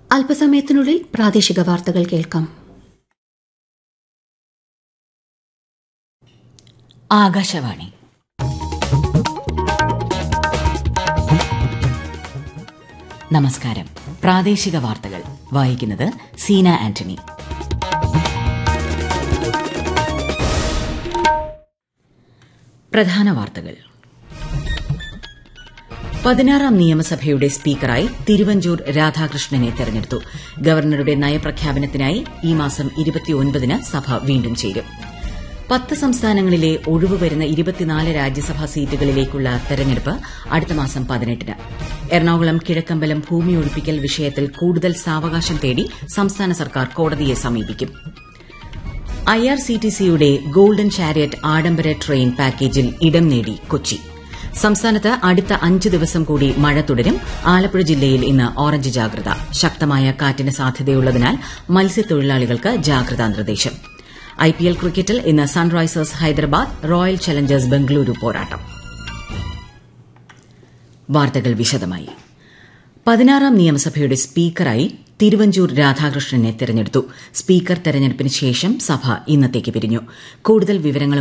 അല്പസമയത്തിനുള്ളിൽ പ്രാദേശിക വാർത്തകൾ കേൾക്കാം ആകാശവാണി നമസ്കാരം പ്രാദേശിക വാർത്തകൾ വായിക്കുന്നത് സീന ആന്റണി പ്രധാന വാർത്തകൾ പതിനാറാം നിയമസഭയുടെ സ്പീക്കറായി തിരുവഞ്ചൂർ രാധാകൃഷ്ണനെ തെരഞ്ഞെടുത്തു ഗവർണറുടെ നയപ്രഖ്യാപനത്തിനായി ഈ മാസം ഇരുപത്തിയൊൻപതിന് സഭ വീണ്ടും ചേരും പത്ത് സംസ്ഥാനങ്ങളിലെ ഒഴിവ് വരുന്ന ഇരുപത്തിനാല് രാജ്യസഭാ സീറ്റുകളിലേക്കുള്ള തെരഞ്ഞെടുപ്പ് അടുത്ത മാസം പതിനെട്ടിന് എറണാകുളം കിഴക്കമ്പലം ഭൂമി ഒഴിപ്പിക്കൽ വിഷയത്തിൽ കൂടുതൽ സാവകാശം തേടി സംസ്ഥാന സർക്കാർ കോടതിയെ സമീപിക്കും ഐആർസിടിസിയുടെ ഗോൾഡൻ ചാരിയറ്റ് ആഡംബര ട്രെയിൻ പാക്കേജിൽ ഇടം നേടി കൊച്ചി സംസ്ഥാനത്ത് അടുത്ത അഞ്ച് ദിവസം കൂടി മഴ തുടരും ആലപ്പുഴ ജില്ലയിൽ ഇന്ന് ഓറഞ്ച് ജാഗ്രത ശക്തമായ കാറ്റിന് സാധ്യതയുള്ളതിനാൽ മത്സ്യത്തൊഴിലാളികൾക്ക് ജാഗ്രതാ നിർദ്ദേശം ഐപിഎൽ ക്രിക്കറ്റിൽ ഇന്ന് Sunrisers Hyderabad Royal Challengers Bengaluru പോരാട്ടം വാർത്തകൾ വിശദമായി പതിനാറാം നിയമസഭയുടെ സ്പീക്കറായി തിരുവഞ്ചൂർ രാധാകൃഷ്ണനെ തെരഞ്ഞെടുത്തു സ്പീക്കർ തെരഞ്ഞെടുപ്പിന് ശേഷം സഭ ഇന്നത്തേക്ക് പിരിഞ്ഞു കൂടുതൽ വിവരങ്ങളും